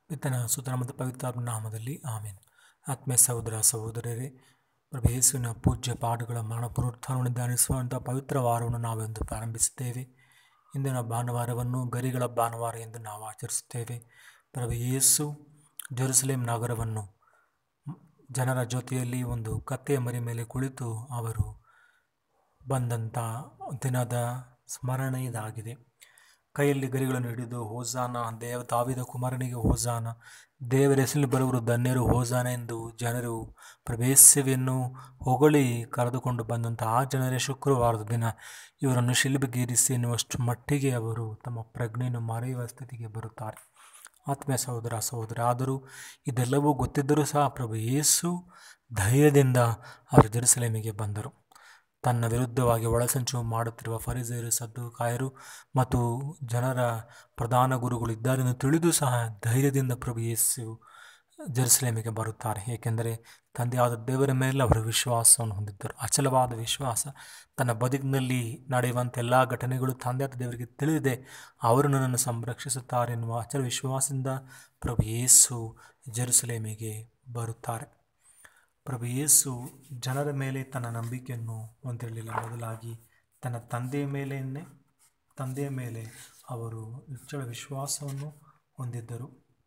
ಪಿತನ ಸುತನ ಮತ್ತು ಪವಿತ್ರಾತ್ಮ ನಾಮದಲ್ಲಿ ಆಮೇನ್ ಆತ್ಮೀಯ ಸಹೋದರ ಸಹೋದರರೇ ಪ್ರಭು ಯೇಸುವಿನ ಪೂಜ್ಯ ಪಾಠಗಳ ಮರಣ ಪುನರುತ್ಥಾನವನ್ನು ಧ್ಯಾನಿಸುವಂಥ ಪವಿತ್ರ ವಾರವನ್ನು ನಾವೆಂದು ಪ್ರಾರಂಭಿಸುತ್ತೇವೆ ಇಂದಿನ ಭಾನುವಾರವನ್ನು ಗರಿಗಳ ಭಾನುವಾರ ಎಂದು ನಾವು ಆಚರಿಸುತ್ತೇವೆ ಪ್ರಭು ಯೇಸು ಜೆರುಸಲೇಮ್ ನಗರವನ್ನು ಜನರ ಜೊತೆಯಲ್ಲಿ ಒಂದು ಕತ್ತೆಯ ಮರಿ ಮೇಲೆ ಕುಳಿತು ಅವರು ಬಂದಂಥ ದಿನದ ಸ್ಮರಣೆ ಇದಾಗಿದೆ ಕೈಯಲ್ಲಿ ಗರಿಗಳನ್ನು ಹಿಡಿದು ಹೋಜಾನ ದೇವ ದಾವಿದ ಕುಮಾರನಿಗೆ ಹೋಜಾನ ದೇವರ ಹೆಸರಲ್ಲಿ ಬರುವರು ಧನ್ಯರು ಹೋಜಾನ ಎಂದು ಜನರು ಪ್ರವೇಶವನ್ನು ಹೊಗಳಿ ಕರೆದುಕೊಂಡು ಬಂದಂಥ ಆ ಜನರೇ ಶುಕ್ರವಾರದ ದಿನ ಇವರನ್ನು ಶಿಲ್ಬೆಗೇರಿಸಿ ಎನ್ನುವಷ್ಟು ಮಟ್ಟಿಗೆ ಅವರು ತಮ್ಮ ಪ್ರಜ್ಞೆಯನ್ನು ಮರೆಯುವ ಸ್ಥಿತಿಗೆ ಬರುತ್ತಾರೆ ಆತ್ಮೀಯ ಸಹೋದರ ಸಹೋದರ ಆದರೂ ಇದೆಲ್ಲವೂ ಗೊತ್ತಿದ್ದರೂ ಸಹ ಪ್ರಭು ಯೇಸು ಧೈರ್ಯದಿಂದ ಅವರು ಜೆರುಸಲೇಮಿಗೆ ಬಂದರು ತನ್ನ ವಿರುದ್ಧವಾಗಿ ಒಳಸಂಚು ಮಾಡುತ್ತಿರುವ ಫರಿಸೇರು ಸದ್ದುಕಾಯರು ಮತ್ತು ಜನರ ಪ್ರಧಾನ ಗುರುಗಳು ಇದ್ದಾರೆಂದು ತಿಳಿದು ಸಹ ಧೈರ್ಯದಿಂದ ಪ್ರಭು ಯೇಸು ಜೆರುಸಲೇಮಿಗೆ ಬರುತ್ತಾರೆ ಏಕೆಂದರೆ ತಂದೆಯಾದ ದೇವರ ಮೇಲೆ ಅವರು ವಿಶ್ವಾಸವನ್ನು ಹೊಂದಿದ್ದರು ಅಚಲವಾದ ವಿಶ್ವಾಸ ತನ್ನ ಬದುಕಿನಲ್ಲಿ ನಡೆಯುವಂಥ ಎಲ್ಲ ಘಟನೆಗಳು ತಂದೆಯಾದ ದೇವರಿಗೆ ತಿಳಿದಿದೆ ಅವರು ನನ್ನನ್ನು ಸಂರಕ್ಷಿಸುತ್ತಾರೆ ಎನ್ನುವ ಅಚಲ ವಿಶ್ವಾಸದಿಂದ ಪ್ರಭು ಯೇಸು ಜೆರುಸಲೇಮಿಗೆ ಬರುತ್ತಾರೆ ಪ್ರಭು ಯೇಸು ಜನರ ಮೇಲೆ ತನ್ನ ನಂಬಿಕೆಯನ್ನು ಹೊಂದಿರಲಿಲ್ಲ ಮೊದಲಾಗಿ ತನ್ನ ತಂದೆಯ ಮೇಲೆಯೇ ತಂದೆಯ ಮೇಲೆ ಅವರು ನಿಚ್ಚಳ ವಿಶ್ವಾಸವನ್ನು ಹೊಂದಿದ್ದರು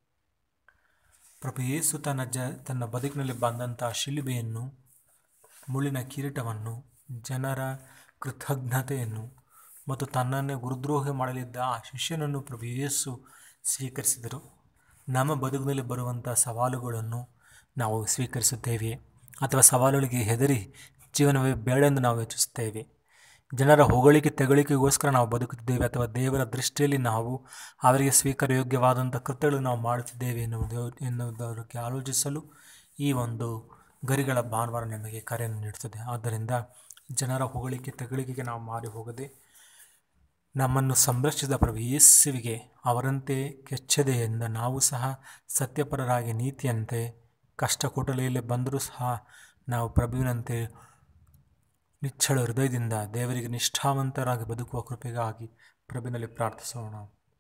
ಪ್ರಭು ಯೇಸು ತನ್ನ ಜ ತನ್ನ ಬದುಕಿನಲ್ಲಿ ಬಂದಂಥ ಶಿಲುಬೆಯನ್ನು ಮುಳ್ಳಿನ ಕಿರೀಟವನ್ನು ಜನರ ಕೃತಜ್ಞತೆಯನ್ನು ಮತ್ತು ತನ್ನನ್ನೇ ಗುರುದ್ರೋಹ ಮಾಡಲಿದ್ದ ಆ ಶಿಷ್ಯನನ್ನು ಪ್ರಭು ಯೇಸು ಸ್ವೀಕರಿಸಿದರು ನಮ್ಮ ಬದುಕಿನಲ್ಲಿ ಬರುವಂಥ ಸವಾಲುಗಳನ್ನು ನಾವು ಸ್ವೀಕರಿಸುತ್ತೇವೆ ಅಥವಾ ಸವಾಲುಗಳಿಗೆ ಹೆದರಿ ಜೀವನವೇ ಬೇಡ ಎಂದು ನಾವು ಯೋಚಿಸುತ್ತೇವೆ ಜನರ ಹೊಗಳಿಕೆ ತೆಗಳಿಕೆಗೋಸ್ಕರ ನಾವು ಬದುಕುತ್ತಿದ್ದೇವೆ ಅಥವಾ ದೇವರ ದೃಷ್ಟಿಯಲ್ಲಿ ನಾವು ಅವರಿಗೆ ಸ್ವೀಕಾರಯೋಗ್ಯವಾದಂಥ ಕೃತ್ಯಗಳನ್ನು ನಾವು ಮಾಡುತ್ತಿದ್ದೇವೆ ಎನ್ನುವುದು ಎನ್ನುವುದಕ್ಕೆ ಆಲೋಚಿಸಲು ಈ ಒಂದು ಗರಿಗಳ ಭಾನುವಾರ ನಮಗೆ ಕರೆಯನ್ನು ನೀಡುತ್ತದೆ ಆದ್ದರಿಂದ ಜನರ ಹೊಗಳಿಕೆ ತೆಗಳಿಕೆಗೆ ನಾವು ಮಾರಿ ಹೋಗದೆ ನಮ್ಮನ್ನು ಸಂರಕ್ಷಿಸಿದ ಪ್ರಭು ಯೇಸುವಿಗೆ ಅವರಂತೆ ಕೆಚ್ಚದೆಯಿಂದ ನಾವು ಸಹ ಸತ್ಯಪರರಾಗಿ ನೀತಿಯಂತೆ ಕಷ್ಟ ಕೊಟಲೆಯಲ್ಲಿ ಬಂದರೂ ಸಹ ನಾವು ಪ್ರಭುವಿನಂತೆ ನಿಚ್ಚಳ ಹೃದಯದಿಂದ ದೇವರಿಗೆ ನಿಷ್ಠಾವಂತರಾಗಿ ಬದುಕುವ ಕೃಪೆಗಾಗಿ ಪ್ರಭುವಿನಲ್ಲಿ ಪ್ರಾರ್ಥಿಸೋಣ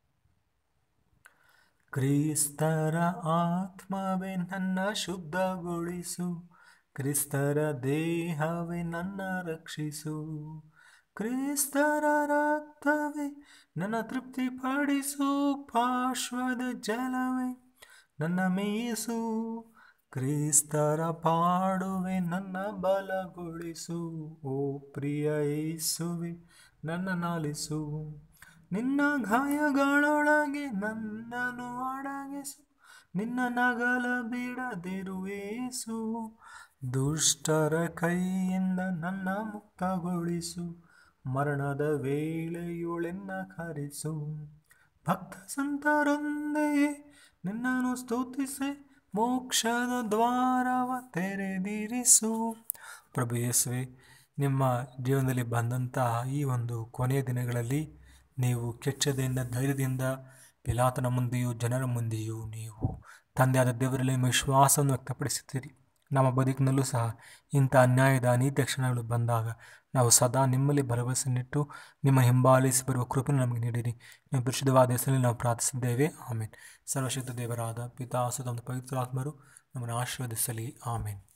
ಕ್ರಿಸ್ತರ ಆತ್ಮವೇ ನನ್ನ ಶುದ್ಧಗೊಳಿಸು ಕ್ರಿಸ್ತರ ದೇಹವೇ ನನ್ನ ರಕ್ಷಿಸು ಕ್ರಿಸ್ತರ ರಕ್ತವೇ ನನ್ನ ತೃಪ್ತಿಪಡಿಸು ಪಾರ್ಶ್ವದ ಜಲವೇ ನನ್ನ ಮೇಯಿಸು ಕ್ರಿಸ್ತರ ಪಾಡುವೆ ನನ್ನ ಬಲಗೊಳಿಸು ಓ ಪ್ರಿಯ ಯೇಸುವೆ ನನ್ನ ನಾಲಿಸು ನಿನ್ನ ಗಾಯಗಳೊಳಗೆ ನನ್ನನ್ನು ಅಡಗಿಸು ನಿನ್ನ ನಗಲ ಬಿಡದಿರುವೇಸು ದುಷ್ಟರ ಕೈಯಿಂದ ನನ್ನ ಮುಕ್ತಗೊಳಿಸು ಮರಣದ ವೇಳೆಯೊಳೆನ್ನ ಕರೆಸು ಭಕ್ತ ಸಂತರೊಂದೇ ನಿನ್ನನ್ನು ಸ್ತುತಿಸೆ ಮೋಕ್ಷದ ದ್ವಾರವ ತೆರೆದಿರಿಸು ಪ್ರಭು ಯೇಸುವೆ ನಿಮ್ಮ ಜೀವನದಲ್ಲಿ ಬಂದಂತಹ ಈ ಒಂದು ಕೊನೆಯ ದಿನಗಳಲ್ಲಿ ನೀವು ಕೆಚ್ಚದೆಯಿಂದ ಧೈರ್ಯದಿಂದ ಪಿಲಾತನ ಮುಂದೆಯೂ ಜನರ ಮುಂದೆಯೂ ನೀವು ತಂದೆಯಾದ ದೇವರಲ್ಲಿ ನಿಮ್ಮ ವಿಶ್ವಾಸವನ್ನು ವ್ಯಕ್ತಪಡಿಸುತ್ತೀರಿ ನಮ್ಮ ಬದುಕಿನಲ್ಲೂ ಸಹ ಇಂಥ ಅನ್ಯಾಯದ ಅನೀತಿಯ ಕ್ಷಣಗಳು ಬಂದಾಗ ನಾವು ಸದಾ ನಿಮ್ಮಲ್ಲಿ ಭರವಸೆನಿಟ್ಟು ನಿಮ್ಮ ಹಿಂಬಾಲಿಸಿ ಬರುವ ಕೃಪೆ ನಮಗೆ ನೀಡಿರಿ ನಿಮ್ಮ ಪರಿಶುದ್ಧವಾದ ಹೆಸರಲ್ಲಿ ನಾವು ಪ್ರಾರ್ಥಿಸಿದ್ದೇವೆ ಆಮೇನ್ ಸರ್ವಶಕ್ತ ದೇವರಾದ ಪಿತಾ ಸುತ ಪವಿತ್ರಾತ್ಮರು ನಮ್ಮನ್ನು ಆಶೀರ್ವದಿಸಲಿ ಆಮೇನ್